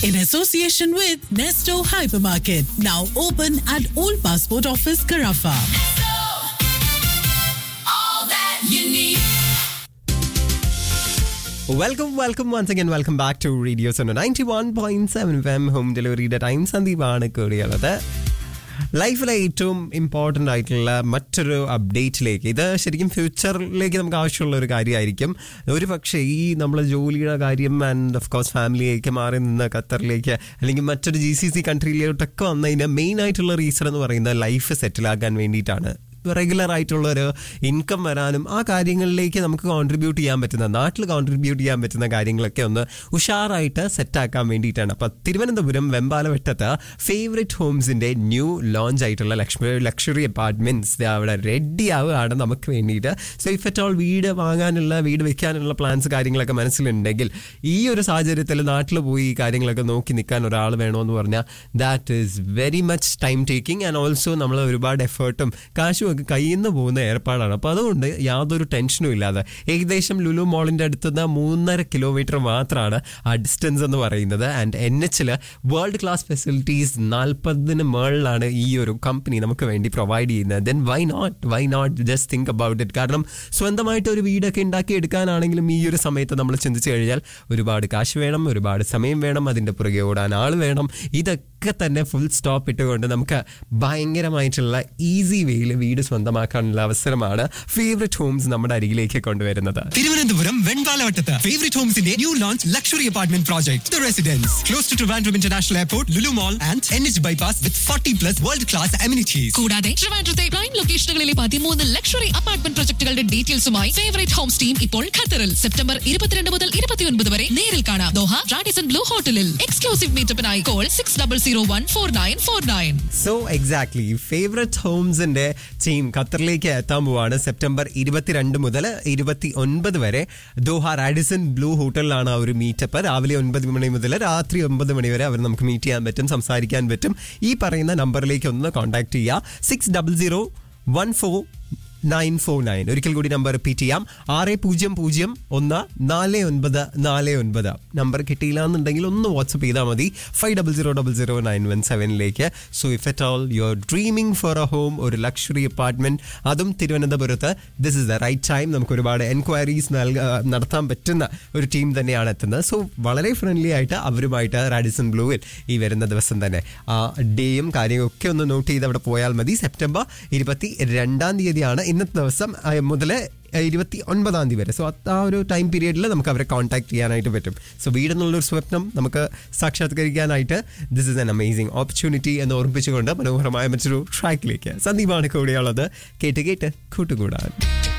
in association with Nesto Hypermarket, now open at Old Passport Office, Carafa. all that you need. Welcome welcome once again welcome back to radio Suno ninety one point seven M home ഡെലിവറിയുടെ time സന്ദീപാണ് കൂടിയുള്ളത് ലൈഫിലെ ഏറ്റവും important ആയിട്ടുള്ള മറ്റൊരു അപ്ഡേറ്റിലേക്ക് ഇത് ശരിക്കും ഫ്യൂച്ചറിലേക്ക് നമുക്ക് ആവശ്യമുള്ള ഒരു കാര്യമായിരിക്കും ഒരു പക്ഷേ ഈ നമ്മളെ ജോലിയുടെ കാര്യം ആൻഡ് ഓഫ് കോഴ്സ് ഫാമിലിയിലേക്ക് മാറി നിന്ന് ഖത്തറിലേക്ക് അല്ലെങ്കിൽ മറ്റൊരു ജി സി സി കൺട്രിയിലോട്ടൊക്കെ വന്നതിന് മെയിൻ ആയിട്ടുള്ള റീസൺ എന്ന് പറയുന്നത് ലൈഫ് സെറ്റിലാക്കാൻ വേണ്ടിയിട്ടാണ് റെഗുലർ ആയിട്ടുള്ള ഒരു ഇൻകം വരാനും ആ കാര്യങ്ങളിലേക്ക് നമുക്ക് കോൺട്രിബ്യൂട്ട് ചെയ്യാൻ പറ്റുന്ന നാട്ടിൽ കോൺട്രിബ്യൂട്ട് ചെയ്യാൻ പറ്റുന്ന കാര്യങ്ങളൊക്കെ ഒന്ന് ഉഷാറായിട്ട് സെറ്റാക്കാൻ വേണ്ടിയിട്ടാണ് അപ്പം തിരുവനന്തപുരം വെമ്പാലവട്ടത്ത് ഫേവറേറ്റ് ഹോംസിന്റെ ന്യൂ ലോഞ്ച് ആയിട്ടുള്ള ലക്ഷ്മി ലക്ഷറി അപ്പാർട്ട്മെന്റ്സ് അവിടെ റെഡി ആവുകയാണ് നമുക്ക് വേണ്ടിയിട്ട് സോ ഇഫ് അറ്റ് ഓൾ വീട് വാങ്ങാനുള്ള വീട് വെക്കാനുള്ള പ്ലാൻസ് കാര്യങ്ങളൊക്കെ മനസ്സിലുണ്ടെങ്കിൽ ഈ ഒരു സാഹചര്യത്തിൽ നാട്ടിൽ പോയി ഈ കാര്യങ്ങളൊക്കെ നോക്കി നിൽക്കാൻ ഒരാൾ വേണമെന്ന് പറഞ്ഞാൽ that is very much time taking and also നമ്മൾ ഒരുപാട് എഫേർട്ടും കാശും ഒക്കെ കയ്യിൽ നിന്ന് പോകുന്ന ഏർപ്പാടാണ് അപ്പോൾ അതുകൊണ്ട് യാതൊരു ടെൻഷനും ഇല്ലാതെ ഏകദേശം ലുലു മോളിൻ്റെ അടുത്ത് നിന്ന് മൂന്നര കിലോമീറ്റർ മാത്രമാണ് ആ ഡിസ്റ്റൻസ് എന്ന് പറയുന്നത് ആൻഡ് എൻ എച്ചിൽ വേൾഡ് ക്ലാസ് ഫെസിലിറ്റീസ് നാൽപ്പതിന് മേളിലാണ് ഈ ഒരു കമ്പനി നമുക്ക് വേണ്ടി പ്രൊവൈഡ് ചെയ്യുന്നത് then why not why not just think about it കാരണം സ്വന്തമായിട്ട് ഒരു വീടൊക്കെ ഉണ്ടാക്കി എടുക്കാനാണെങ്കിലും ഈ ഒരു സമയത്ത് നമ്മൾ ചിന്തിച്ചു കഴിഞ്ഞാൽ ഒരുപാട് കാശ് വേണം ഒരുപാട് സമയം വേണം അതിൻ്റെ പുറകെ ഓടാൻ ആൾ വേണം ഇതൊക്കെ തന്നെ ഫുൾ സ്റ്റോപ്പ് ഇട്ടുകൊണ്ട് നമുക്ക് ഭയങ്കരമായിട്ടുള്ള ഈസി വേയിൽ വീട് സ്വന്തമാക്കാനുള്ള അവസരമാണ് ഫേവറേറ്റ് ഹോംസ് നമ്മുടെ അരികിലേക്ക് കൊണ്ടുവരുന്നത് തിരുവനന്തപുരം വെൺപാലവട്ടത്ത് ഫേവറേറ്റ് ഹോംസിന്റെ new launch luxury apartment project the residence close to Trivandrum International Airport Lulu mall and N H bypass with forty plus world class amenities കൂടാതെ ട്രിവാൻഡ്രത്തെ പ്രൈം ലൊക്കേഷനുകളിലെ പതിമൂന്ന് ലക്ഷറി അപ്പാർട്ട്മെന്റ് പ്രൊജക്ടുകളുടെ ഡീറ്റെയിൽസുമായി ഫേവറേറ്റ് ഹോംസ് ടീം ഇപ്പോൾ ഖത്തറിൽ സെപ്റ്റംബർ ഇരുപത്തിരണ്ട് മുതൽ ഇരുപത്തിയൊൻപത് വരെ നേരിൽ കാണാം ദോഹ റാഡിസൺ ബ്ലൂ ഹോട്ടലിൽ എക്സ്ക്ലൂസീവ് മീറ്റപ്പിനായി call six double zero one four nine four nine so exactly favourite ഹോംസിന്റെ ടീം ഖത്തറിലേക്ക് എത്താൻ പോവാണ് സെപ്റ്റംബർ ഇരുപത്തിരണ്ട് മുതൽ ഇരുപത്തി ഒൻപത് വരെ ദോഹ റാഡിസൺ ബ്ലൂ ഹോട്ടലിലാണ് ആ ഒരു മീറ്റപ്പ് രാവിലെ ഒൻപത് മണി മുതൽ രാത്രി ഒൻപത് മണി വരെ അവർ നമുക്ക് മീറ്റ് ചെയ്യാൻ പറ്റും സംസാരിക്കാൻ പറ്റും ഈ പറയുന്ന നമ്പറിലേക്ക് ഒന്ന് കോൺടാക്ട് ചെയ്യുക six double zero one four nine four nine ഒരിക്കൽ കൂടി നമ്പർ റിപ്പീറ്റ് ചെയ്യാം ആറ് പൂജ്യം പൂജ്യം ഒന്ന് നാല് ഒൻപത് നാല് ഒൻപത് നമ്പർ കിട്ടിയില്ല എന്നുണ്ടെങ്കിൽ ഒന്ന് വാട്സപ്പ് ചെയ്താൽ മതി five double zero double zero nine one സെവനിലേക്ക് so if at all you are dreaming for a home ഒരു ലക്ഷറി അപ്പാർട്ട്മെന്റ് അതും തിരുവനന്തപുരത്ത് this is the right time നമുക്ക് ഒരുപാട് എൻക്വയറീസ് നൽക നടത്താൻ പറ്റുന്ന ഒരു ടീം തന്നെയാണ് എത്തുന്നത് സോ വളരെ ഫ്രണ്ട്ലി ആയിട്ട് അവരുമായിട്ട് റാഡിസൺ ബ്ലൂവിൽ ഈ വരുന്ന ദിവസം തന്നെ ആ ഡേയും കാര്യവും ഒക്കെ ഒന്ന് നോട്ട് ചെയ്ത് അവിടെ പോയാൽ മതി സെപ്റ്റംബർ ഇരുപത്തി രണ്ടാം തീയതിയാണ് ഇന്നത്തെ ദിവസം മുതൽ ഇരുപത്തി ഒൻപതാം തീയതി വരെ സോ ആ ഒരു ടൈം പീരീഡിൽ നമുക്ക് അവരെ കോൺടാക്ട് ചെയ്യാനായിട്ട് പറ്റും സോ വീടെന്നുള്ളൊരു സ്വപ്നം നമുക്ക് സാക്ഷാത്കരിക്കാനായിട്ട് this is an amazing opportunity എന്ന് ഓർമ്മിപ്പിച്ചുകൊണ്ട് മനോഹരമായ മറ്റൊരു ട്രാക്കിലേക്ക് സന്ദീപാണ് കൂടെയുള്ളത് കേട്ട് കേട്ട് കൂട്ടുകൂടാൻ